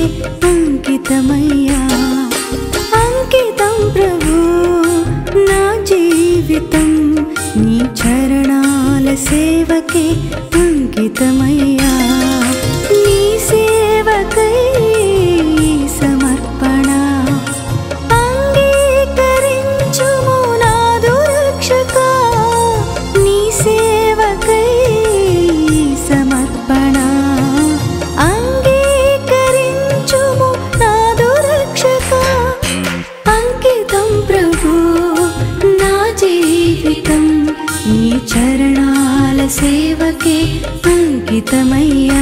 అంకితమయ్యా అంకితం ప్రభు నా జీవితం నీ చరణాల సేవకే అంకితమయ్యా నీ సేవకై సమర్పణ అంగీకరించుము నాదు రక్షక నీ సేవకై సమర్పణ అంగీకరించుము నాదు రక్షక అంకితం ప్రభు నా జీవితం నీ చరణాల సేవకే అంకితమయ్యా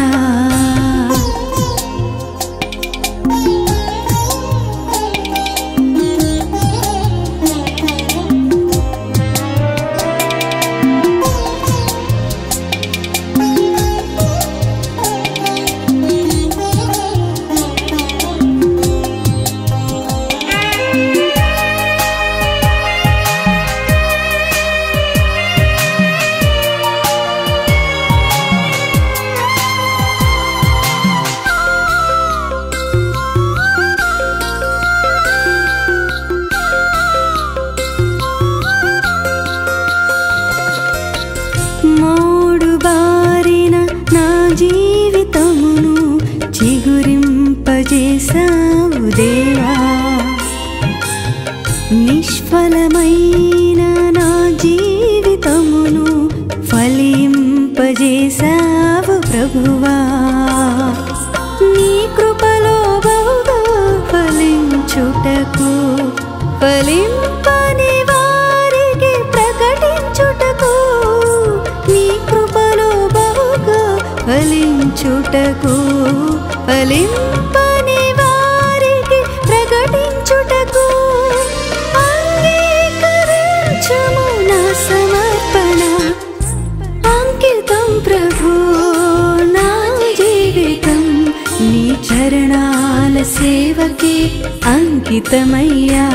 మోడు బారిన నా జీవితమును చిగురింపజేసావు దేవా నిష్ఫలమైన నా జీవితమును ఫలింపజేసావు ప్రభువా నీ కృపలో బహుగా ఫలించుటకు ఫలింపని వారికి ప్రకటించుటకు నీ కృపలో బహుగా ఫలించుటకు ఫలింపని వారికి ప్రకటించుటకు అంగీకరించుము నా సమర్పణ అంకితం ప్రభు నా జీవితం నీ చరణాల సేవకే అంకితమయ్యా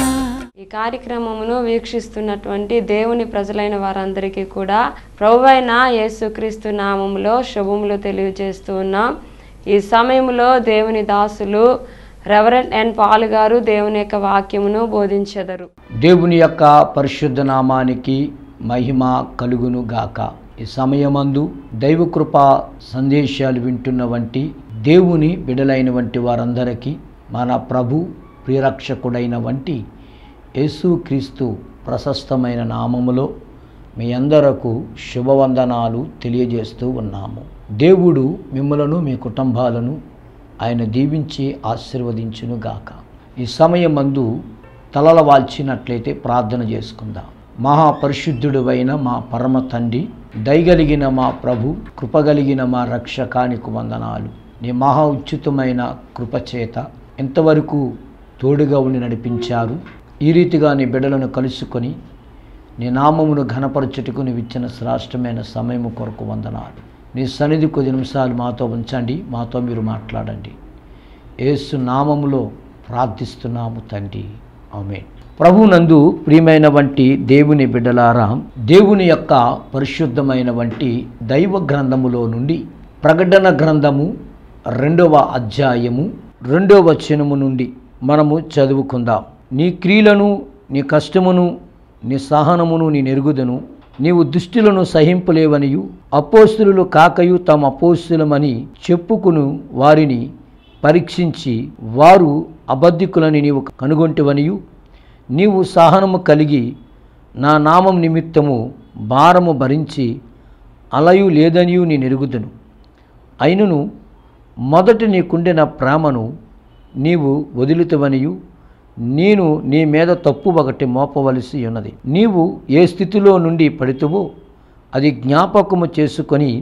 ఈ కార్యక్రమమును వీక్షిస్తున్నటువంటి దేవుని ప్రజలైన వారందరికీ కూడా ప్రభువైన యేసుక్రీస్తు నామములో శుభములు తెలియజేస్తూ ఉన్నాం ఈ సమయంలో దేవుని దాసులు రెవరెంట్ ఎన్ పాల్ గారు దేవుని యొక్క వాక్యమును బోధించెదరు దేవుని యొక్క పరిశుద్ధ నామానికి మహిమ కలుగును గాక ఈ సమయమందు దైవకృప సందేశాలు వింటున్న వంటి దేవుని బిడలైన వంటి వారందరికీ మన ప్రభు ప్రియరక్షకుడైన వంటి యేసుక్రీస్తు ప్రశస్తమైన నామములో మీ అందరకు శుభవందనాలు తెలియజేస్తూ ఉన్నాము దేవుడు మిమ్మలను మీ కుటుంబాలను ఆయన దీవించి ఆశీర్వదించును గాక ఈ సమయమందు తలల వాల్చినట్లయితే ప్రార్థన చేసుకుందాం మహాపరిశుద్ధుడు అయిన మా పరమ తండ్రి దయగలిగిన మా ప్రభు కృపగలిగిన మా రక్షకానికి వందనాలు నీ మహా ఉచితమైన కృపచేత ఎంతవరకు తోడుగా ఉండి నడిపించారు ఈ రీతిగా నీ బిడ్డలను కలుసుకొని నీ నామమును ఘనపరచుటకు నీవు ఇచ్చిన శ్రేష్టమైన సమయము కొరకు వందనాలు నీ సన్నిధి కొద్ది నిమిషాలు మాతో ఉంచండి మాతో మీరు మాట్లాడండి యేసు నామములో ప్రార్థిస్తున్నాము తండ్రి ఆమె ప్రభునందు ప్రియమైన వంటి దేవుని బిడ్డలారా దేవుని యొక్క పరిశుద్ధమైన వంటి దైవ గ్రంథములో నుండి ప్రకటన గ్రంథము రెండవ అధ్యాయము రెండవ వచనము నుండి మనము చదువుకుందాం నీ క్రియలను నీ కష్టమును నీ సహనమును నీ నెరుగుదను నీవు దుష్టులను సహింపలేవనియు అపోస్తులు కాకయు తమ అపోస్తులమని చెప్పుకును వారిని పరీక్షించి వారు అబద్ధికులని నీవు కనుగొంటివనియు నీవు సహనము కలిగి నా నామం నిమిత్తము భారము భరించి అలయు లేదనియు నీ నెరుగుదును అయినను మొదట నీకుండిన ప్రేమను నీవు వదులుతవనియు నేను నీ మీద తప్పు ఒకటి మోపవలసి ఉన్నది నీవు ఏ స్థితిలో నుండి పడితువో అది జ్ఞాపకము చేసుకొని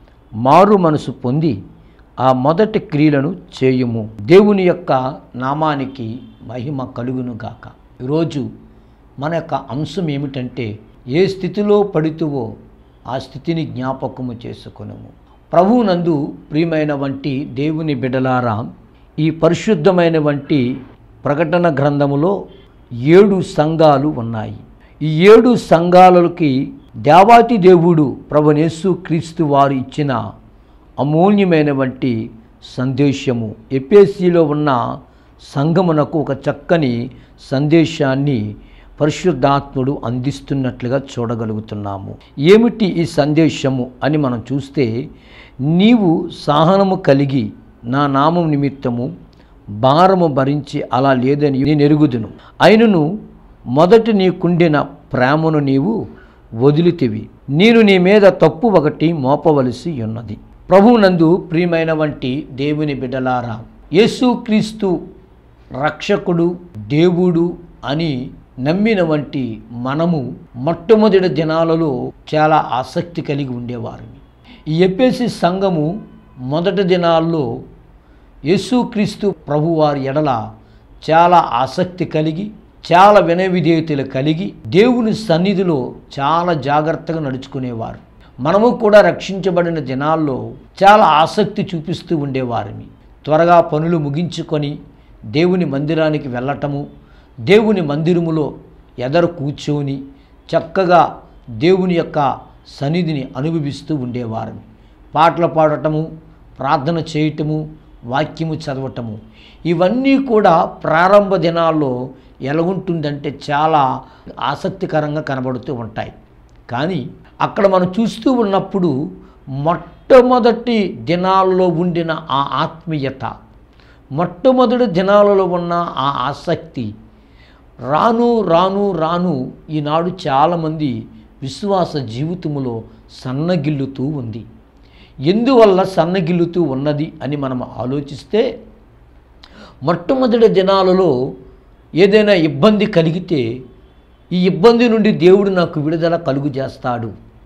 మారు మనసు పొంది ఆ మొదటి క్రియలను చేయుము దేవుని యొక్క నామానికి మహిమ కలుగును గాక ఈరోజు మన యొక్క అంశం ఏమిటంటే ఏ స్థితిలో పడితువో ఆ స్థితిని జ్ఞాపకము చేసుకొనుము ప్రభువునందు ప్రియమైన వంటి దేవుని బిడలారా ఈ పరిశుద్ధమైన వంటి ప్రకటన గ్రంథములో ఏడు సంఘాలు ఉన్నాయి ఈ ఏడు సంఘాలకి దేవాతి దేవుడు ప్రభునేసు క్రీస్తు వారు ఇచ్చిన అమూల్యమైన వంటి సందేశము ఎపిఎస్సిలో ఉన్న సంఘమునకు ఒక చక్కని సందేశాన్ని పరిశుద్ధాత్ముడు అందిస్తున్నట్లుగా చూడగలుగుతున్నాము ఏమిటి ఈ సందేశము అని మనం చూస్తే నీవు సహనము కలిగి నా నామం నిమిత్తము భారము భరించి అలా లేదని నేను ఎరుగుదును అయినను మొదటి నీకుండిన ప్రేమను నీవు వదిలితివి నేను నీ మీద తప్పు ఒకటి మోపవలసి ఉన్నది ప్రభువునందు ప్రియమైన వంటి దేవుని బిడ్డలారా యేసుక్రీస్తు రక్షకుడు దేవుడు అని నమ్మిన వంటి మనము మొట్టమొదటి దినాలలో చాలా ఆసక్తి కలిగి ఉండేవారు ఈ ఎప్పేసి సంఘము మొదటి దినాల్లో యేసుక్రీస్తు ప్రభువారి ఎడల చాలా ఆసక్తి కలిగి చాలా వినయ విధేయతలు కలిగి దేవుని సన్నిధిలో చాలా జాగ్రత్తగా నడుచుకునేవారు మనము కూడా రక్షించబడిన దినాల్లో చాలా ఆసక్తి చూపిస్తూ ఉండేవారిని త్వరగా పనులు ముగించుకొని దేవుని మందిరానికి వెళ్ళటము దేవుని మందిరములో ఎదరు కూర్చొని చక్కగా దేవుని యొక్క సన్నిధిని అనుభవిస్తూ ఉండేవారిని పాటలు పాడటము ప్రార్థన చేయటము వాక్యము చదవటము ఇవన్నీ కూడా ప్రారంభ దినాల్లో ఎలాగుంటుందంటే చాలా ఆసక్తికరంగా కనబడుతూ ఉంటాయి కానీ అక్కడ మనం చూస్తూ ఉన్నప్పుడు మొట్టమొదటి దినాల్లో ఉండిన ఆ ఆత్మీయత మొట్టమొదటి దినాలలో ఉన్న ఆ ఆసక్తి రాను రాను రాను ఈనాడు చాలామంది విశ్వాస జీవితములో సన్నగిల్లుతూ ఉంది ఎందువల్ల సన్నగిల్లుతూ ఉన్నది అని మనం ఆలోచిస్తే మొట్టమొదటి దినాలలో ఏదైనా ఇబ్బంది కలిగితే ఈ ఇబ్బంది నుండి దేవుడు నాకు విడుదల కలుగు చేస్తాడు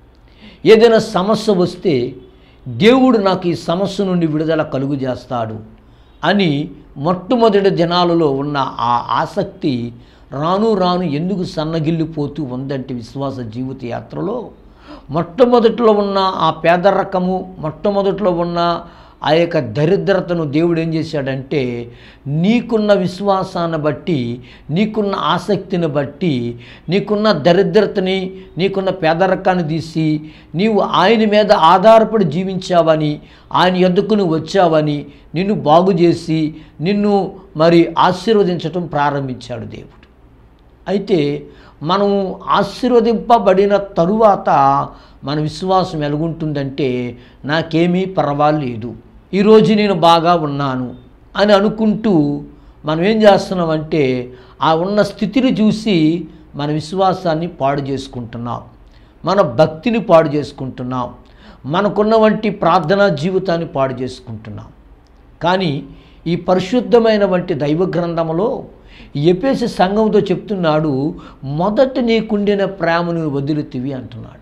ఏదైనా సమస్య వస్తే దేవుడు నాకు ఈ సమస్య నుండి విడుదల కలుగు చేస్తాడు అని మొట్టమొదటి దినాలలో ఉన్న ఆ ఆసక్తి రాను రాను ఎందుకు సన్నగిల్లిపోతూ ఉందంటే విశ్వాస జీవిత యాత్రలో మొట్టమొదట్లో ఉన్న ఆ పేదరకము మొట్టమొదట్లో ఉన్న ఆ యొక్క దరిద్రతను దేవుడు ఏం చేశాడంటే నీకున్న విశ్వాసాన్ని బట్టి నీకున్న ఆసక్తిని బట్టి నీకున్న దరిద్రతని నీకున్న పేదరకాన్ని తీసి నీవు ఆయన మీద ఆధారపడి జీవించావని ఆయన ఎద్దుకు నువ్వు వచ్చావని నిన్ను బాగు చేసి నిన్ను మరి ఆశీర్వదించటం ప్రారంభించాడు దేవుడు అయితే మనం ఆశీర్వదింపబడిన తరువాత మన విశ్వాసం ఎలాగుంటుందంటే నాకేమీ పర్వాలేదు ఈరోజు నేను బాగా ఉన్నాను అని అనుకుంటూ మనం ఏం చేస్తున్నామంటే ఆ ఉన్న స్థితిని చూసి మన విశ్వాసాన్ని పాడు చేసుకుంటున్నాం మన భక్తిని పాడు చేసుకుంటున్నాం మనకున్న వంటి ప్రార్థనా జీవితాన్ని పాడు చేసుకుంటున్నాం కానీ ఈ పరిశుద్ధమైన వంటి దైవ గ్రంథములో ఎపేసి సంఘంతో చెప్తున్నాడు మొదట నీకుండిన ప్రేమను వదిలితివి అంటున్నాడు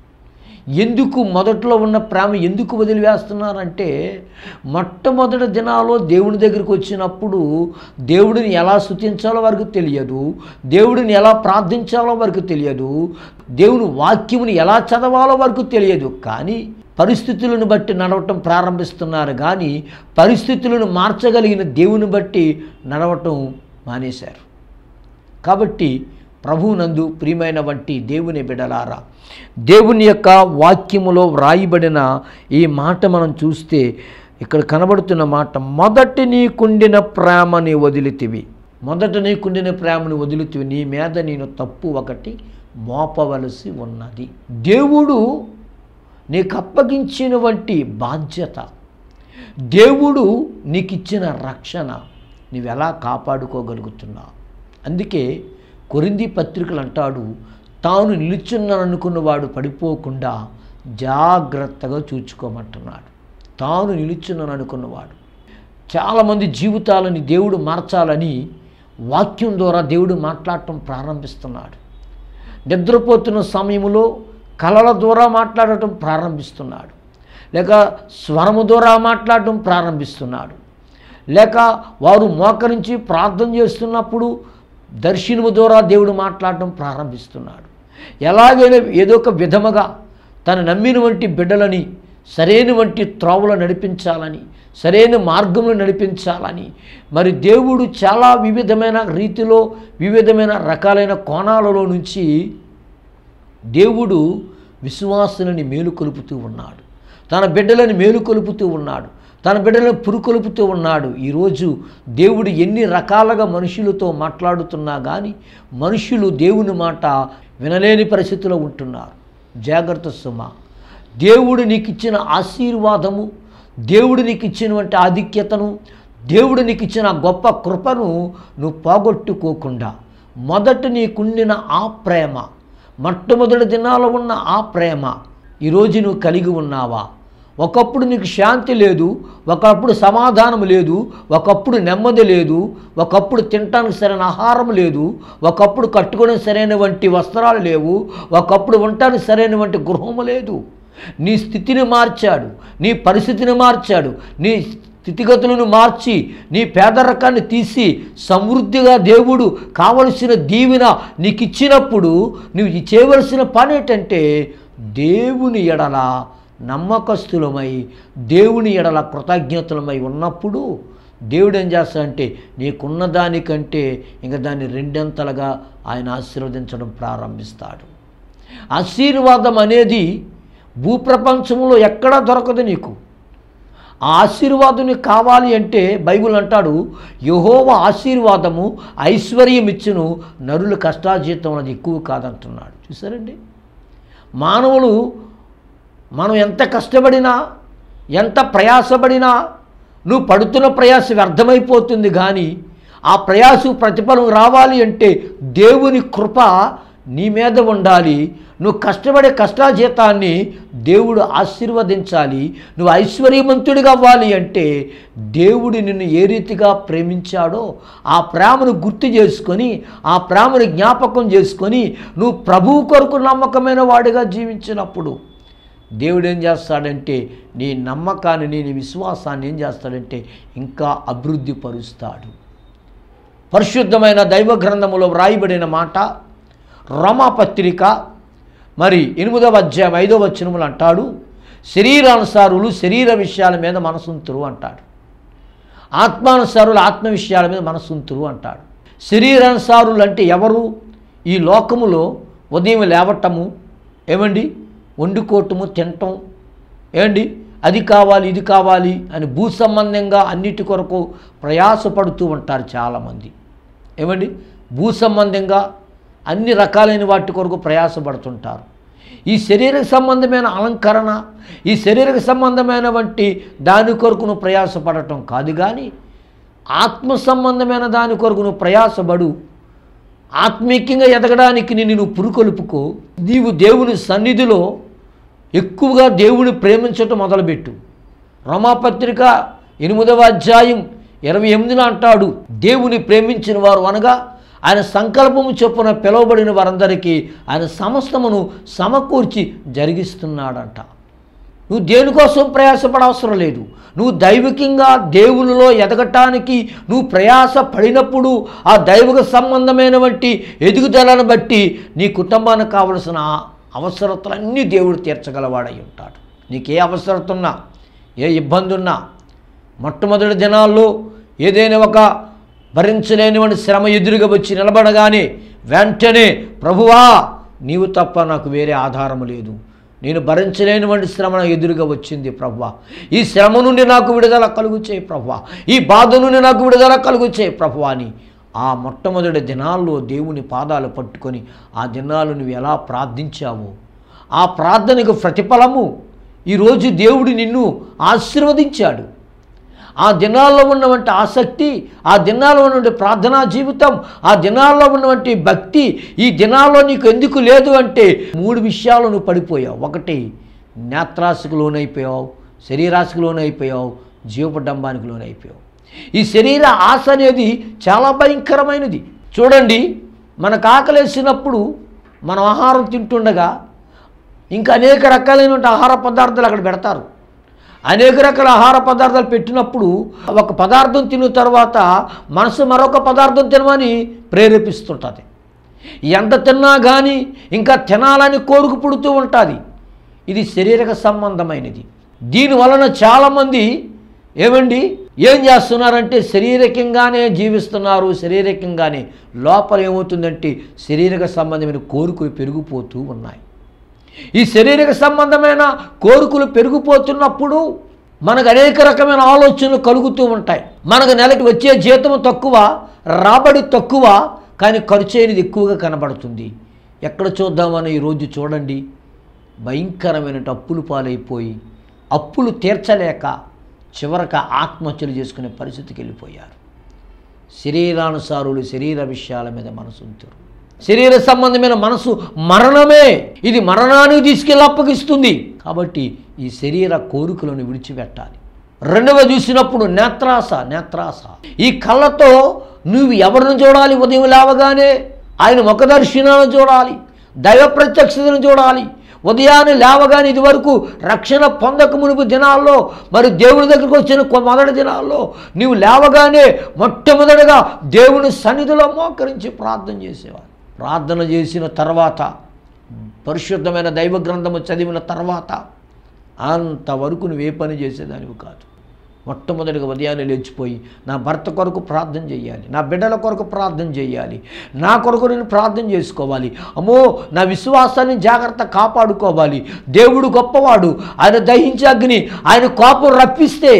ఎందుకు మొదట్లో ఉన్న ప్రేమ ఎందుకు వదిలివేస్తున్నారంటే మొట్టమొదటి దినాల్లో దేవుని దగ్గరికి వచ్చినప్పుడు దేవుడిని ఎలా స్థుతించాలో వారికి తెలియదు దేవుడిని ఎలా ప్రార్థించాలో వారికి తెలియదు దేవుని వాక్యముని ఎలా చదవాలో వారికి తెలియదు కానీ పరిస్థితులను బట్టి నడవటం ప్రారంభిస్తున్నారు కానీ పరిస్థితులను మార్చగలిగిన దేవుని బట్టి నడవటం మానేశారు కాబట్టి ప్రభువునందు ప్రియమైన వంటి దేవుని బిడలారా దేవుని యొక్క వాక్యములో వ్రాయబడిన ఈ మాట మనం చూస్తే ఇక్కడ కనబడుతున్న మాట మొదటి నీకుండిన ప్రేమని వదిలితివి మొదట నీకుండిన ప్రేమని వదిలితివి నీ మీద నేను తప్పు ఒకటి మోపవలసి ఉన్నది దేవుడు నీకు అప్పగించిన వంటి బాధ్యత దేవుడు నీకు ఇచ్చిన రక్షణ నువ్వెలా కాపాడుకోగలుగుతున్నావు అందుకే కొరింది పత్రికలు అంటాడు తాను నిలుచున్నాననుకున్నవాడు పడిపోకుండా జాగ్రత్తగా చూచుకోమంటున్నాడు తాను నిలుచున్నాను అనుకున్నవాడు చాలామంది జీవితాలని దేవుడు మార్చాలని వాక్యం ద్వారా దేవుడు మాట్లాడటం ప్రారంభిస్తున్నాడు నిద్రపోతున్న సమయంలో కళల ద్వారా మాట్లాడటం ప్రారంభిస్తున్నాడు లేక స్వరము ద్వారా మాట్లాడటం ప్రారంభిస్తున్నాడు లేక వారు మోకరించి ప్రార్థన చేస్తున్నప్పుడు దర్శనము ద్వారా దేవుడు మాట్లాడటం ప్రారంభిస్తున్నాడు ఎలాగైనా ఏదో ఒక విధముగా తను నమ్మిన వంటి బిడ్డలని సరైన వంటి త్రోవలో నడిపించాలని సరైన మార్గంలో నడిపించాలని మరి దేవుడు చాలా వివిధమైన రీతిలో వివిధమైన రకాలైన కోణాలలో నుంచి దేవుడు విశ్వాసులని మేలుకొలుపుతూ ఉన్నాడు తన బిడ్డలని మేలుకొలుపుతూ ఉన్నాడు తన బిడ్డలను పురుకొలుపుతూ ఉన్నాడు ఈరోజు దేవుడు ఎన్ని రకాలుగా మనుషులతో మాట్లాడుతున్నా కానీ మనుషులు దేవుని మాట వినలేని పరిస్థితిలో ఉంటున్నారు జాగ్రత్త సుమ దేవుడు నీకు ఇచ్చిన ఆశీర్వాదము దేవుడు నీకు ఇచ్చినటువంటి ఆధిక్యతను దేవుడు నీకు ఇచ్చిన గొప్ప కృపను నువ్వు పోగొట్టుకోకుండా మొదట నీకుండిన ఆ ప్రేమ మొట్టమొదటి దినాల్లో ఉన్న ఆ ప్రేమ ఈరోజు నువ్వు కలిగి ఉన్నావా ఒకప్పుడు నీకు శాంతి లేదు ఒకప్పుడు సమాధానం లేదు ఒకప్పుడు నెమ్మది లేదు ఒకప్పుడు తినటానికి సరైన ఆహారం లేదు ఒకప్పుడు కట్టుకునే సరైనటువంటి వస్త్రాలు లేవు ఒకప్పుడు ఉండటానికి సరైనటువంటి గృహము లేదు నీ స్థితిని మార్చాడు నీ పరిస్థితిని మార్చాడు నీ స్థితిగతులను మార్చి నీ పేదరికాన్ని తీసి సమృద్ధిగా దేవుడు కావలసిన దీవెన నీకు ఇచ్చినప్పుడు నువ్వు చేయవలసిన పని ఏంటంటే దేవుని ఎడల నమ్మకస్తులమై దేవుని ఎడల కృతజ్ఞతలమై ఉన్నప్పుడు దేవుడు ఏం చేస్తాడంటే నీకున్న దానికంటే ఇంకా దాన్ని రెండంతలుగా ఆయన ఆశీర్వదించడం ప్రారంభిస్తాడు ఆశీర్వాదం అనేది భూప్రపంచంలో ఎక్కడా దొరకదు నీకు ఆ ఆశీర్వాదం నీకు కావాలి అంటే బైబిల్ అంటాడు యహోవ ఆశీర్వాదము ఐశ్వర్యం ఇచ్చును నరుల కష్టాజీతం అది ఎక్కువ కాదంటున్నాడు చూసారండి మానవులు మనం ఎంత కష్టపడినా ఎంత ప్రయాసపడినా నువ్వు పడుతున్న ప్రయాస వ్యర్థమైపోతుంది కానీ ఆ ప్రయాస ప్రతిఫలం రావాలి అంటే దేవుని కృప నీ మీద ఉండాలి నువ్వు కష్టపడే కష్టాజీతాన్ని దేవుడు ఆశీర్వదించాలి నువ్వు ఐశ్వర్యవంతుడిగా అవ్వాలి అంటే దేవుడు నిన్ను ఏ రీతిగా ప్రేమించాడో ఆ ప్రేమను గుర్తు చేసుకొని ఆ ప్రేమను జ్ఞాపకం చేసుకొని నువ్వు ప్రభువు కొరకు నమ్మకమైన వాడిగా జీవించినప్పుడు దేవుడు ఏం చేస్తాడంటే నీ నమ్మకాన్ని నీ విశ్వాసాన్ని ఏం చేస్తాడంటే ఇంకా అభివృద్ధి పరుస్తాడు పరిశుద్ధమైన దైవ గ్రంథములో వ్రాయబడిన మాట రోమాపత్రిక మరి ఎనిమిదవ అధ్యాయం ఐదవ వచనములు అంటాడు శరీరానుసారులు శరీర విషయాల మీద మనసుంతురు అంటాడు ఆత్మానుసారులు ఆత్మ విషయాల మీద మనసుంతురు అంటాడు శరీరానుసారులు అంటే ఎవరు ఈ లోకములో ఉదయం లేవటము ఏమండి వండుకోవటము తినటం ఏమండి అది కావాలి ఇది కావాలి అని భూ సంబంధంగా అన్నిటి కొరకు ప్రయాసపడుతూ ఉంటారు చాలామంది ఏమండి భూ సంబంధంగా అన్ని రకాలైన వాటి కొరకు ప్రయాసపడుతుంటారు ఈ శరీర సంబంధమైన అలంకరణ ఈ శరీర సంబంధమైన వంటి దాని కొరకు నువ్వు ప్రయాసపడటం కాదు కానీ ఆత్మ సంబంధమైన దాని కొరకు నువ్వు ప్రయాసపడు ఆత్మీయంగా ఎదగడానికి నిన్ను నువ్వు పురుకొలుపుకో నీవు దేవుని సన్నిధిలో ఎక్కువగా దేవుని ప్రేమించటం మొదలుపెట్టు రమాపత్రిక ఎనిమిదవ అధ్యాయం ఇరవై ఎనిమిదిన అంటాడు దేవుని ప్రేమించిన వారు అనగా ఆయన సంకల్పము చొప్పున పిలువబడిన వారందరికీ ఆయన సమస్తమును సమకూర్చి జరిగిస్తున్నాడంట నువ్వు దేనికోసం ప్రయాసపడవసరం లేదు నువ్వు దైవికంగా దేవునిలో ఎదగటానికి నువ్వు ప్రయాస పడినప్పుడు ఆ దైవిక సంబంధమైనటువంటి ఎదుగుదలను బట్టి నీ కుటుంబానికి కావలసిన అవసరతలన్నీ దేవుడు తీర్చగలవాడై ఉంటాడు నీకు ఏ అవసరత ఉన్నా ఏ ఇబ్బంది ఉన్నా మొట్టమొదటి దినాల్లో ఏదైనా ఒక భరించలేనివాడి శ్రమ ఎదురుగా వచ్చి నిలబడగానే వెంటనే ప్రభువా నీవు తప్ప నాకు వేరే ఆధారం లేదు నేను భరించలేనివంటి శ్రమ నాకు ఎదురుగా వచ్చింది ప్రభువా ఈ శ్రమ నుండి నాకు విడుదల కలుగు చేయి ప్రభువా ఈ బాధ నుండి నాకు విడుదల కలుగు చేయి ప్రభువా అని ఆ మొట్టమొదటి దినాల్లో దేవుని పాదాలు పట్టుకొని ఆ దినాలు నువ్వు ఎలా ప్రార్థించావో ఆ ప్రార్థనకు ప్రతిఫలము ఈరోజు దేవుడు నిన్ను ఆశీర్వదించాడు ఆ దినాల్లో ఉన్నటువంటి ఆసక్తి ఆ దినాల్లో ఉన్నటువంటి ప్రార్థనా జీవితం ఆ దినాల్లో ఉన్నటువంటి భక్తి ఈ దినాల్లో నీకు ఎందుకు లేదు అంటే మూడు విషయాలు నువ్వు పడిపోయావు ఒకటి నేత్రాశకు లోనైపోయావు శరీరాశకు లోనైపోయావు జీవపడంబానికి లోనైపోయావు ఈ శరీర ఆశ అనేది చాలా భయంకరమైనది చూడండి మనకు ఆకలేసినప్పుడు మనం ఆహారం తింటుండగా ఇంకా అనేక రకాలైనటువంటి ఆహార పదార్థాలు అక్కడ పెడతారు అనేక రకాల ఆహార పదార్థాలు పెట్టినప్పుడు ఒక పదార్థం తిన్న తర్వాత మనసు మరొక పదార్థం తినమని ప్రేరేపిస్తుంటుంది ఎంత తిన్నా కానీ ఇంకా తినాలని కోరుకు పుడుతూ ఉంటుంది ఇది శరీరక సంబంధమైనది దీని వలన చాలామంది ఏమండి ఏం చేస్తున్నారంటే శరీరకంగానే జీవిస్తున్నారు శరీరకంగానే లోపల ఏమవుతుందంటే శరీరక సంబంధమైన కోరికలు పెరిగిపోతూ ఉన్నాయి ఈ శరీరక సంబంధమైన కోరికలు పెరిగిపోతున్నప్పుడు మనకు అనేక రకమైన ఆలోచనలు కలుగుతూ ఉంటాయి మనకు నెలకి వచ్చే జీతం తక్కువ రాబడి తక్కువ కానీ ఖర్చు అయినది ఎక్కువగా కనబడుతుంది ఎక్కడ చూద్దామని ఈరోజు చూడండి భయంకరమైన అప్పులు పాలైపోయి అప్పులు తీర్చలేక చివరక ఆత్మహత్యలు చేసుకునే పరిస్థితికి వెళ్ళిపోయారు శరీరానుసారులు శరీర విషయాల మీద మనసు ఉంచారు శరీర సంబంధమైన మనసు మరణమే ఇది మరణానికి తీసుకెళ్ళి అప్పగిస్తుంది కాబట్టి ఈ శరీర కోరికలను విడిచిపెట్టాలి రెండవ చూసినప్పుడు నేత్రాస నేత్రాస ఈ కళ్ళతో నువ్వు ఎవరిని చూడాలి ఉదయం లేవగానే ఆయన ముఖదర్శనాలను చూడాలి దైవ ప్రత్యక్షతను చూడాలి ఉదయాన్నే లేవగానే ఇదివరకు రక్షణ పొందక మునుపు దినాల్లో మరి దేవుని దగ్గరికి వచ్చిన కొ- మొదటి దినాల్లో నీవు లేవగానే మొట్టమొదటిగా దేవుని సన్నిధిలో మోకరించి ప్రార్థన చేసేవారు ప్రార్థన చేసిన తర్వాత పరిశుద్ధమైన దైవ గ్రంథము చదివిన తర్వాత అంతవరకు నువ్వే పని చేసేదానివి కాదు మొట్టమొదటిగా ఉదయాన్నే లేచిపోయి నా భర్త కొరకు ప్రార్థన చేయాలి నా బిడ్డల కొరకు ప్రార్థన చేయాలి నా కొరకు నేను ప్రార్థన చేసుకోవాలి అమ్మో నా విశ్వాసాన్ని జాగ్రత్త కాపాడుకోవాలి దేవుడు గొప్పవాడు ఆయన దహించే అగ్ని ఆయన కోపం రప్పిస్తే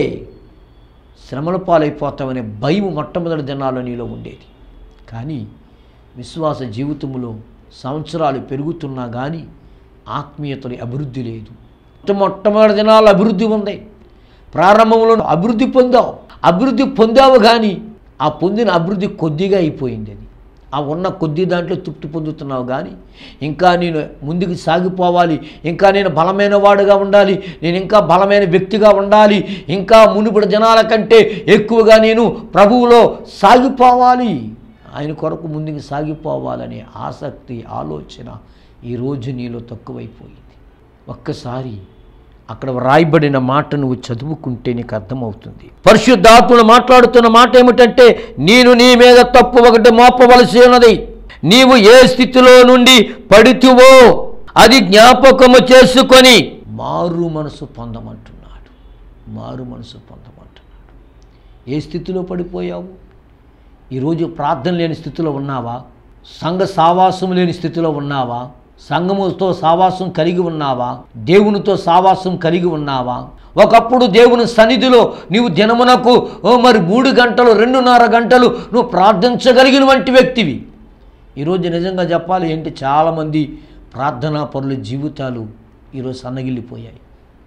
శ్రమల పాలైపోతామనే భయం మొట్టమొదటి దినాల్లో నీలో ఉండేది కానీ విశ్వాస జీవితంలో సంవత్సరాలు పెరుగుతున్నా కానీ ఆత్మీయతలో అభివృద్ధి లేదు మొట్టమొదటి దినాల్లో అభివృద్ధి ఉంది ప్రారంభంలో అభివృద్ధి పొందావు అభివృద్ధి పొందావు కానీ ఆ పొందిన అభివృద్ధి కొద్దిగా అయిపోయింది అది ఆ ఉన్న కొద్ది దాంట్లో తృప్తి పొందుతున్నావు కానీ ఇంకా నేను ముందుకు సాగిపోవాలి ఇంకా నేను బలమైన వాడుగా ఉండాలి నేను ఇంకా బలమైన వ్యక్తిగా ఉండాలి ఇంకా మునుపటి జనాల కంటే ఎక్కువగా నేను ప్రభువులో సాగిపోవాలి ఆయన కొరకు ముందుకు సాగిపోవాలనే ఆసక్తి ఆలోచన ఈరోజు నీలో తక్కువైపోయింది ఒక్కసారి అక్కడ వ్రాయబడిన మాట నువ్వు చదువుకుంటే నీకు అర్థమవుతుంది పరిశుద్ధాత్ముడు మాట్లాడుతున్న మాట ఏమిటంటే నేను నీ మీద తప్పు ఒకటి మోపవలసి ఉన్నది నీవు ఏ స్థితిలో నుండి పడితువో అది జ్ఞాపకము చేసుకొని మారు మనసు పొందమంటున్నాడు మారు మనసు పొందమంటున్నాడు ఏ స్థితిలో పడిపోయావు ఈరోజు ప్రార్థన లేని స్థితిలో ఉన్నావా సంఘ సావాసం లేని స్థితిలో ఉన్నావా సంఘముతో సావాసం కలిగి ఉన్నావా దేవునితో సావాసం కలిగి ఉన్నావా ఒకప్పుడు దేవుని సన్నిధిలో నీవు దినమునకు ఓ మరి మూడు గంటలు రెండున్నర గంటలు నువ్వు ప్రార్థించగలిగిన వంటి వ్యక్తివి ఈరోజు నిజంగా చెప్పాలి ఏంటి చాలామంది ప్రార్థనా పరుల జీవితాలు ఈరోజు సన్నగిల్లిపోయాయి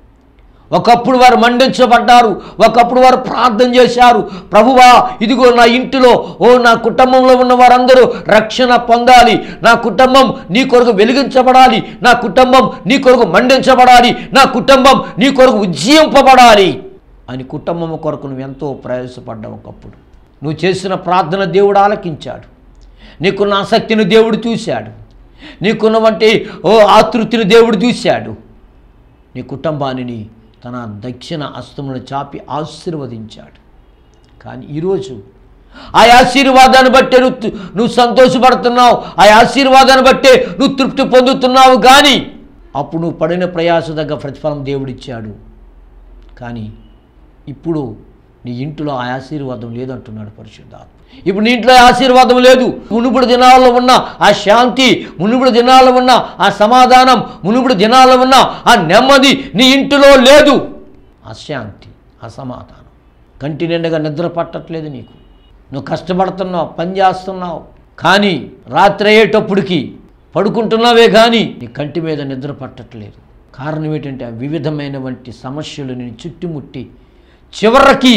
ఒకప్పుడు వారు మండించబడ్డారు ఒకప్పుడు వారు ప్రార్థన చేశారు ప్రభువా ఇదిగో నా ఇంటిలో ఓ నా కుటుంబంలో ఉన్న వారందరూ రక్షణ పొందాలి నా కుటుంబం నీ కొరకు వెలిగించబడాలి నా కుటుంబం నీ కొరకు మండించబడాలి నా కుటుంబం నీ కొరకు ఉజ్జీంపబడాలి అని కుటుంబం కొరకు నువ్వు ఎంతో ప్రయాసపడ్డావు ఒకప్పుడు నువ్వు చేసిన ప్రార్థన దేవుడు ఆలకించాడు నీకున్న ఆసక్తిని దేవుడు చూశాడు నీకున్నవంటి ఓ ఆతృతిని దేవుడు చూశాడు నీ కుటుంబాన్ని తన దక్షిణ అస్తమును చాపి ఆశీర్వదించాడు కానీ ఈరోజు ఆ ఆశీర్వాదాన్ని బట్టే నువ్వు తృ- నువ్వు సంతోషపడుతున్నావు ఆ ఆశీర్వాదాన్ని బట్టే నువ్వు తృప్తి పొందుతున్నావు కానీ అప్పుడు నువ్వు పడిన ప్రయాస దగ్గర ప్రతిఫలం దేవుడిచ్చాడు కానీ ఇప్పుడు నీ ఇంటిలో ఆ ఆశీర్వాదం లేదంటున్నాడు పరిశుద్ధాత్మ ఇప్పుడు నీ ఇంట్లో ఆశీర్వాదం లేదు మునుపుడు దినాల్లో ఉన్న ఆ శాంతి మునుపుడు దినాల్లో ఉన్న ఆ సమాధానం మునుపుడు దినాల్లో ఉన్న ఆ నెమ్మది నీ ఇంటిలో లేదు అశాంతి అసమాధానం కంటి నిండుగా నిద్ర పట్టట్లేదు నీకు నువ్వు కష్టపడుతున్నావు పని చేస్తున్నావు కానీ రాత్రి అయ్యేటప్పటికి పడుకుంటున్నావే కానీ నీ కంటి మీద నిద్ర పట్టట్లేదు కారణం ఏంటంటే ఆ వివిధమైనటువంటి సమస్యలు నేను చుట్టుముట్టి చివరికి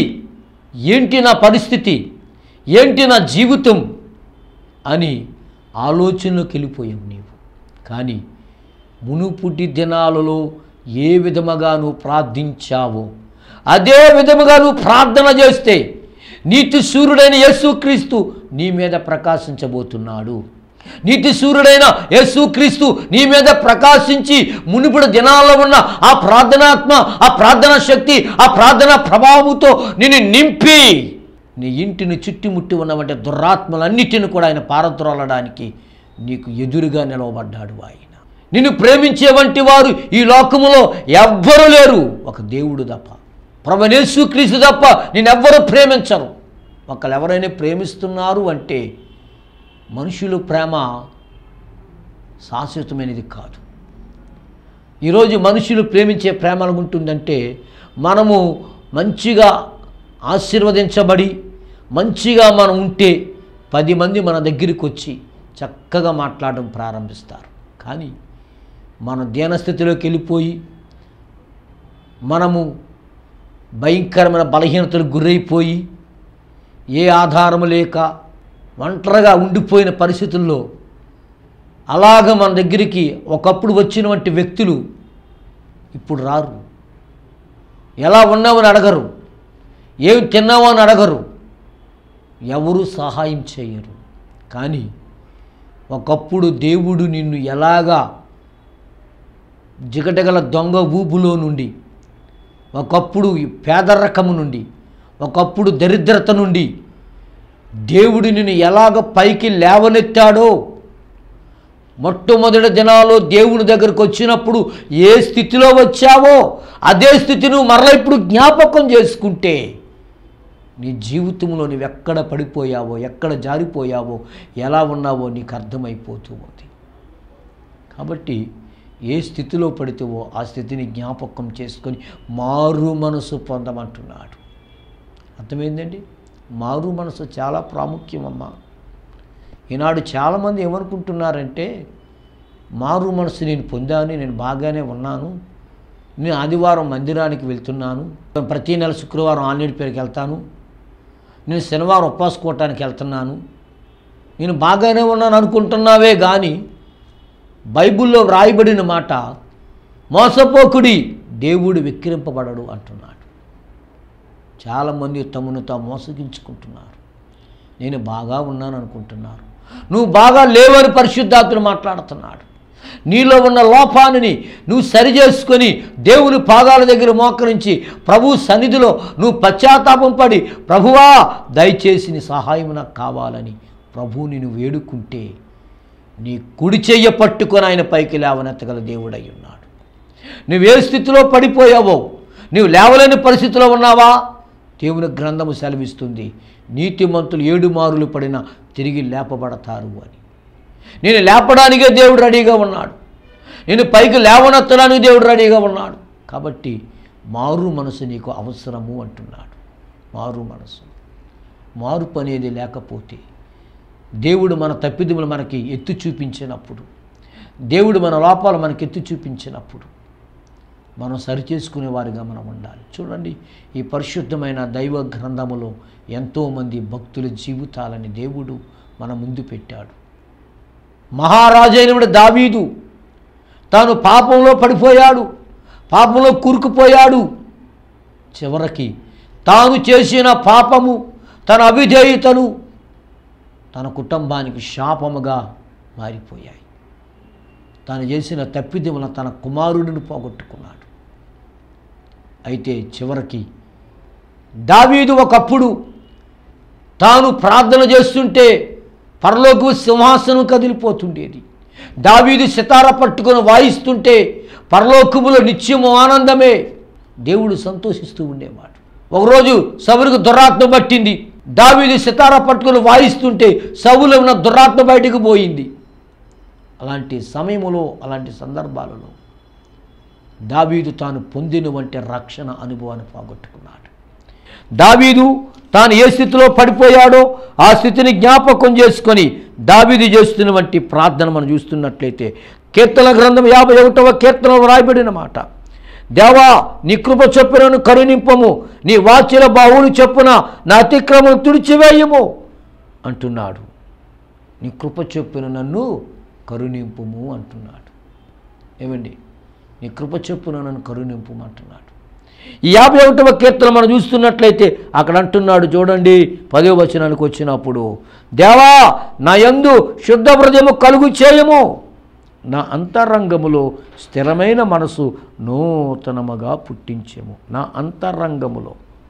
ఏంటి నా పరిస్థితి ఏంటి నా జీవితం అని ఆలోచనలోకి వెళ్ళిపోయావు నీవు కానీ మునుపుటి దినాలలో ఏ విధముగా నువ్వు ప్రార్థించావో అదే విధముగా నువ్వు ప్రార్థన చేస్తే నీతి సూర్యుడైన యేసుక్రీస్తు నీ మీద ప్రకాశించబోతున్నాడు నీతి సూర్యుడైన యేసుక్రీస్తు నీ మీద ప్రకాశించి మునుపుడు దినాల్లో ఉన్న ఆ ప్రార్థనాత్మ ఆ ప్రార్థనా శక్తి ఆ ప్రార్థనా ప్రభావముతో నిన్ను నింపి నీ ఇంటిని చుట్టుముట్టి ఉన్నవంటి దురాత్మలన్నిటిని కూడా ఆయన పారద్రోలడానికి నీకు ఎదురుగా నిలవబడ్డాడు ఆయన నిన్ను ప్రేమించే వంటి వారు ఈ లోకములో ఎవ్వరూ లేరు ఒక దేవుడు తప్ప ప్రభు యేసుక్రీస్తు తప్ప నిన్నెవ్వరూ ప్రేమించరు ఒకళ్ళు ఎవరైనా ప్రేమిస్తున్నారు అంటే మనుషుల ప్రేమ శాశ్వతమైనది కాదు ఈరోజు మనుషులు ప్రేమించే ప్రేమ ఉంటుందంటే మనము మంచిగా ఆశీర్వదించబడి మంచిగా మనం ఉంటే పది మంది మన దగ్గరికి వచ్చి చక్కగా మాట్లాడడం ప్రారంభిస్తారు కానీ మన దీనస్థితిలోకి వెళ్ళిపోయి మనము భయంకరమైన బలహీనతలకు గురైపోయి ఏ ఆధారము లేక ఒంటరిగా ఉండిపోయిన పరిస్థితుల్లో అలాగ మన దగ్గరికి ఒకప్పుడు వచ్చినటువంటి వ్యక్తులు ఇప్పుడు రారు ఎలా ఉన్నామని అడగరు ఏమి తిన్నామో అని అడగరు ఎవరు సహాయం చేయరు కానీ ఒకప్పుడు దేవుడు నిన్ను ఎలాగా జిగటగల దొంగ ఊపులో నుండి ఒకప్పుడు ఈ పేదరకము నుండి ఒకప్పుడు దరిద్రత నుండి దేవుడు నిన్ను ఎలాగ పైకి లేవనెత్తాడో మొట్టమొదటి దినాల్లో దేవుని దగ్గరకు వచ్చినప్పుడు ఏ స్థితిలో వచ్చావో అదే స్థితి నువ్వు మరలా ఇప్పుడు జ్ఞాపకం చేసుకుంటే నీ జీవితంలో నువ్వు ఎక్కడ పడిపోయావో ఎక్కడ జారిపోయావో ఎలా ఉన్నావో నీకు అర్థమైపోతూ ఉంది కాబట్టి ఏ స్థితిలో పడితేవో ఆ స్థితిని జ్ఞాపకం చేసుకొని మారు మనసు పొందమంటున్నాడు అర్థమైందండి మారు మనసు చాలా ప్రాముఖ్యమమ్మా ఈనాడు చాలామంది ఏమనుకుంటున్నారంటే మారు మనసు నేను పొందాను నేను బాగానే ఉన్నాను నేను ఆదివారం మందిరానికి వెళ్తున్నాను ప్రతి నెల శుక్రవారం ఆన్లైన్ పేరుకి వెళ్తాను నేను శనివారం ఉపవాసుకోవటానికి వెళ్తున్నాను నేను బాగానే ఉన్నాను అనుకుంటున్నావే కానీ బైబిల్లో వ్రాయబడిన మాట మోసపోకుడి దేవుడు వెక్కిరింపబడడు అంటున్నాడు చాలామంది తమను తాము మోసగించుకుంటున్నారు నేను బాగా ఉన్నాను అనుకుంటున్నారు నువ్వు బాగా లేవని పరిశుద్ధాత్ముడు మాట్లాడుతున్నాడు నీలో ఉన్న లోపాన్ని నువ్వు సరిచేసుకొని దేవుని పాదాల దగ్గర మోకరించి ప్రభు సన్నిధిలో నువ్వు పశ్చాత్తాపం పడి ప్రభువా దయచేసి నీ సహాయం నాకు కావాలని ప్రభువు నేను వేడుకుంటే నీ కుడి చెయ్య పట్టుకొని ఆయన పైకి లేవనెత్తగల దేవుడై ఉన్నాడు నువ్వు ఏ స్థితిలో పడిపోయావో నువ్వు లేవలేని పరిస్థితిలో ఉన్నావా దేవుని గ్రంథము సెలవిస్తుంది నీతిమంతులు ఏడు మారులు పడినా తిరిగి లేపబడతారు అని నేను లేపడానికే దేవుడు రెడీగా ఉన్నాడు నేను పైకి లేవనెత్తడానికి దేవుడు రెడీగా ఉన్నాడు కాబట్టి మారు మనసు నీకు అవసరము అంటున్నాడు మారు మనసు మార్పు అనేది లేకపోతే దేవుడు మన తప్పిదములు మనకి ఎత్తు చూపించినప్పుడు దేవుడు మన లోపాలు మనకి ఎత్తు చూపించినప్పుడు మనం సరిచేసుకునే వారిగా మనం ఉండాలి చూడండి ఈ పరిశుద్ధమైన దైవ గ్రంథములో ఎంతోమంది భక్తుల జీవితాలని దేవుడు మన ముందు పెట్టాడు మహారాజైనవిడ దావీదు తాను పాపంలో పడిపోయాడు పాపంలో కూరుకుపోయాడు చివరికి తాను చేసిన పాపము తన అవిధేయతను తన కుటుంబానికి శాపముగా మారిపోయాయి తాను చేసిన తప్పిదముల తన కుమారుడిని పోగొట్టుకున్నాడు అయితే చివరికి దావీదు ఒకప్పుడు తాను ప్రార్థన చేస్తుంటే పరలోకు సింహాసనం కదిలిపోతుండేది దావీదు సితార పట్టుకొని వాయిస్తుంటే పరలోకములో నిత్యము ఆనందమే దేవుడు సంతోషిస్తూ ఉండేవాడు ఒకరోజు సవులకు దురాత్మ పట్టింది దావీదు సితార పట్టుకొని వాయిస్తుంటే సవులో ఉన్న దురాత్మ బయటకు పోయింది అలాంటి సమయములో అలాంటి సందర్భాలలో దావీదు తాను పొందిన వంటి రక్షణ అనుభవాన్ని పోగొట్టుకున్నాడు దావీదు తాను ఏ స్థితిలో పడిపోయాడో ఆ స్థితిని జ్ఞాపకం చేసుకొని దావీదు చేస్తున్న వంటి ప్రార్థన మనం చూస్తున్నట్లయితే కీర్తన గ్రంథం యాభై ఒకటవ కీర్తనలో రాయబడిన మాట దేవా నీ కృప చొప్పునను కరుణింపము నీ వాచ్యల బావులు చొప్పున నా అతిక్రమం తుడిచివేయము అంటున్నాడు నీ కృప చొప్పున నన్ను కరుణింపుము అంటున్నాడు ఏమండి నీ కృప చొప్పున నన్ను కరుణింపుము అంటున్నాడు ఈ యాభై ఒకటవ కీర్తన మనం చూస్తున్నట్లయితే అక్కడ అంటున్నాడు చూడండి పదో వచనానికి వచ్చినప్పుడు దేవా నా యందు శుద్ధ హృదయము కలుగు చేయము నా అంతరంగములో స్థిరమైన మనసు నూతనముగా పుట్టించెము నా అంతరంగములో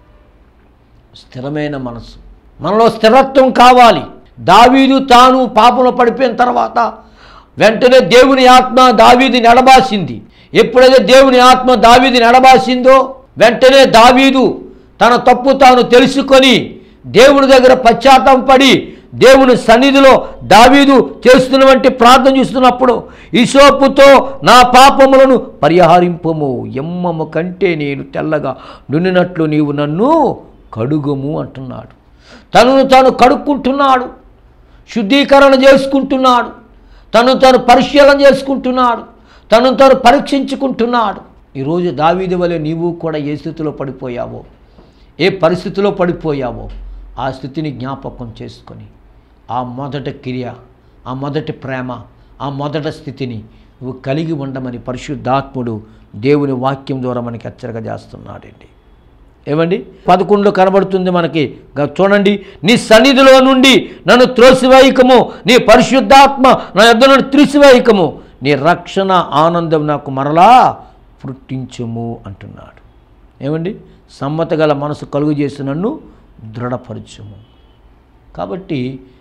స్థిరమైన మనసు మనలో స్థిరత్వం కావాలి దావీదు తాను పాపంలో పడిపోయిన తర్వాత వెంటనే దేవుని ఆత్మ దావీది నడబాసింది ఎప్పుడైతే దేవుని ఆత్మ దావీది నడబాసిందో వెంటనే దావీదు తన తప్పు తాను తెలుసుకొని దేవుని దగ్గర పశ్చాత్తాపడి దేవుని సన్నిధిలో దావీదు చేస్తున్నటువంటి ప్రార్థన చూస్తున్నప్పుడు ఈశోపుతో నా పాపములను పరిహారింపము ఎమ్మము కంటే నేను తెల్లగా నున్నినట్లు నీవు నన్ను కడుగుము అంటున్నాడు తనను తాను కడుక్కుంటున్నాడు శుద్ధీకరణ చేసుకుంటున్నాడు తను తాను పరిశీలన చేసుకుంటున్నాడు తను తాను పరీక్షించుకుంటున్నాడు ఈరోజు దావీదు వలె నీవు కూడా ఏ స్థితిలో పడిపోయావో ఏ పరిస్థితిలో పడిపోయావో ఆ స్థితిని జ్ఞాపకం చేసుకొని ఆ మొదటి క్రియ ఆ మొదటి ప్రేమ ఆ మొదటి స్థితిని నువ్వు కలిగి ఉండమని పరిశుద్ధాత్ముడు దేవుని వాక్యం ద్వారా మనకి హెచ్చరిక చేస్తున్నాడండి ఏమండి పదకొండులో కనబడుతుంది మనకి గ- చూడండి నీ సన్నిధిలో నుండి నన్ను త్రోసివేయకము నీ పరిశుద్ధాత్మ నా యొద్ద నుండి త్రిసివేయకము నీ రక్షణ ఆనందం నాకు మరలా పుట్టించుము అంటున్నాడు ఏమండి సమ్మత గల మనసు కలుగు చేసి నన్ను దృఢపరచుము కాబట్టి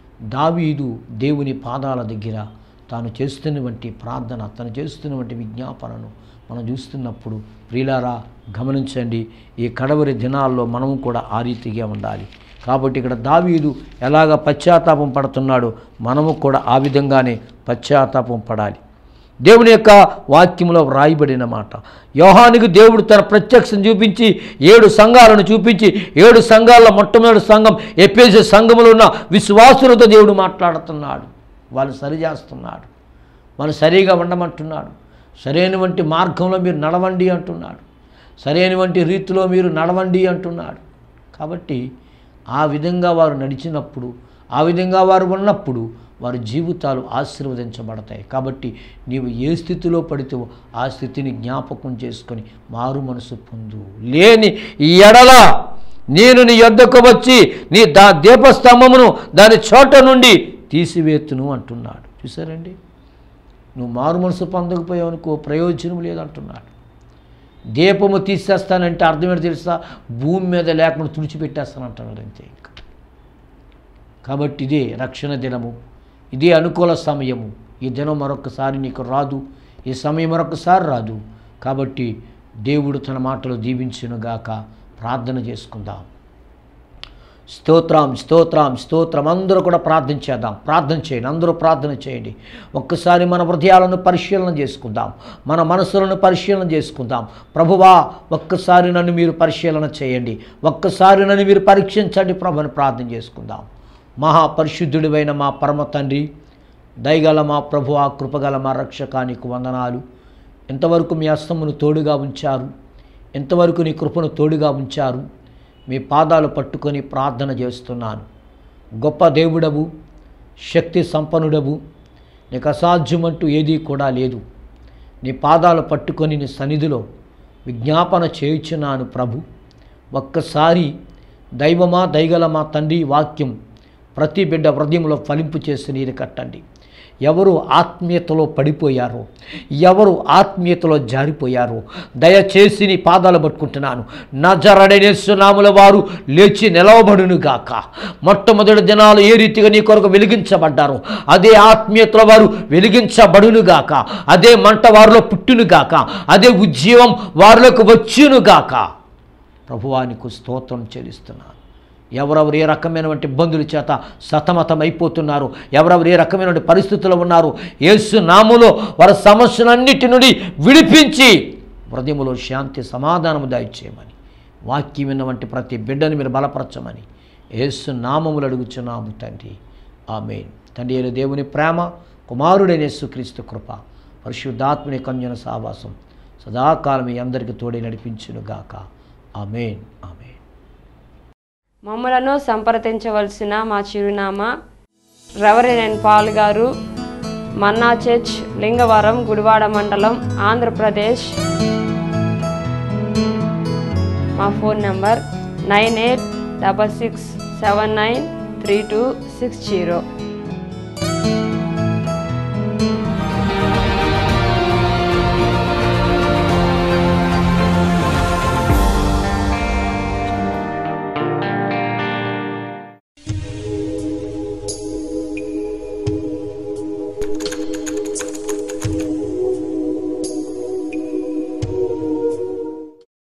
దావీదు దేవుని పాదాల దగ్గర తాను చేస్తున్నటువంటి ప్రార్థన తను చేస్తున్నటువంటి విజ్ఞాపనను మనం చూస్తున్నప్పుడు ప్రియులారా గమనించండి ఈ కడవరి దినాల్లో మనము కూడా ఆ రీతిగా ఉండాలి కాబట్టి ఇక్కడ దావీదు ఎలాగ పశ్చాత్తాపం పడుతున్నాడో మనము కూడా ఆ విధంగానే పశ్చాత్తాపం పడాలి దేవుని యొక్క వాక్యంలో వ్రాయబడిన మాట యోహానికి దేవుడు తన ప్రత్యక్షం చూపించి ఏడు సంఘాలను చూపించి ఏడు సంఘాల్లో మొట్టమొదటి సంఘం ఎప్పేసే సంఘములో ఉన్న విశ్వాసులతో దేవుడు మాట్లాడుతున్నాడు వాళ్ళు సరిచేస్తున్నాడు వాళ్ళు సరిగా ఉండమంటున్నాడు సరైనటువంటి మార్గంలో మీరు నడవండి అంటున్నాడు సరైనటువంటి రీతిలో మీరు నడవండి అంటున్నాడు కాబట్టి ఆ విధంగా వారు నడిచినప్పుడు ఆ విధంగా వారు ఉన్నప్పుడు వారి జీవితాలు ఆశీర్వదించబడతాయి కాబట్టి నీవు ఏ స్థితిలో పడితేవో ఆ స్థితిని జ్ఞాపకం చేసుకొని మారు మనసు పొందు లేని ఈ ఎడల నేను నీ యొద్దకు వచ్చి నీ దా దీపస్తంభమును దాని చోట నుండి తీసివేతును అంటున్నాడు చూసారండి నువ్వు మారు మనసు పొందకపోయావు అనుకో ప్రయోజనం లేదంటున్నాడు దీపము తీసేస్తానంటే అర్థం ఏంటో తెలుసా భూమి మీద లేకుండా తుడిచిపెట్టేస్తానంటున్నాడు అంతే ఇంకా కాబట్టి ఇదే రక్షణ దినము ఇదే అనుకూల సమయము ఈ దినం మరొకసారి నీకు రాదు ఈ సమయం మరొకసారి రాదు కాబట్టి దేవుడు తన మాటలు దీవించునుగాక ప్రార్థన చేసుకుందాం స్తోత్రం స్తోత్రం స్తోత్రం అందరూ కూడా ప్రార్థన చేద్దాం ప్రార్థన చేయండి అందరూ ప్రార్థన చేయండి ఒక్కసారి మన హృదయాలను పరిశీలన చేసుకుందాం మన మనసులను పరిశీలన చేసుకుందాం ప్రభువా ఒక్కసారి నన్ను మీరు పరిశీలన చేయండి ఒక్కసారి నన్ను మీరు పరీక్షించండి ప్రభుని ప్రార్థన చేసుకుందాం మహాపరిశుద్ధుడివైన మా పరమ తండ్రి దయగల మా ప్రభు ఆ కృపగల మా రక్షకానికి వందనాలు ఎంతవరకు మీ అస్తమును తోడుగా ఉంచారు ఎంతవరకు నీ కృపను తోడుగా ఉంచారు మీ పాదాలు పట్టుకొని ప్రార్థన చేస్తున్నాను గొప్ప దేవుడవు శక్తి సంపన్నుడవు నీకు అసాధ్యమంటూ ఏదీ కూడా లేదు నీ పాదాలు పట్టుకొని నీ సన్నిధిలో విజ్ఞాపన చేయుచున్నాను ప్రభు ఒక్కసారి దైవమా దైగల మా తండ్రి వాక్యం ప్రతి బిడ్డ హృదయంలో ఫలింపు చేసి నీరు కట్టండి ఎవరు ఆత్మీయతలో పడిపోయారో ఎవరు ఆత్మీయతలో జారిపోయారో దయచేసి నీ పాదాలు పట్టుకుంటున్నాను నజరడనేస్తున్నాముల వారు లేచి నిలవబడును గాక మొట్టమొదటి దినాలు ఏ రీతిగా నీ కొరకు వెలిగించబడ్డారో అదే ఆత్మీయతలో వారు వెలిగించబడును గాక అదే మంట వారిలో పుట్టును గాక అదే ఉజ్జీవం వారిలోకి వచ్చును గాక ప్రభువానికి స్తోత్రం చెల్లిస్తున్నాను ఎవరెవరు ఏ రకమైనటువంటి ఇబ్బందుల చేత సతమతమైపోతున్నారు ఎవరెవరు ఏ రకమైనటువంటి పరిస్థితుల్లో ఉన్నారు యేసు నాములో వారి సమస్యలన్నిటి నుండి విడిపించి హృదయములో శాంతి సమాధానము దయచేయమని వాక్యం విన్నవంటి ప్రతి బిడ్డను మీరు బలపరచమని యేసు నామములు అడుగుచున్నాము తండ్రి ఆమెన్ తండ్రి అయిన దేవుని ప్రేమ కుమారుడైన యేసుక్రీస్తు కృప పరిశుద్ధాత్మని కన్యన సావాసం సదాకాలం మీ అందరికీ తోడే నడిపించునుగాక ఆమెన్ ఆమెన్ మమ్మలను సంప్రదించవలసిన మా చిరునామా రెవరెండ్ పాల్ గారు మన్నా చర్చ్ లింగవరం గుడివాడ మండలం ఆంధ్రప్రదేశ్ మా phone number nine eight double six seven nine three two six zero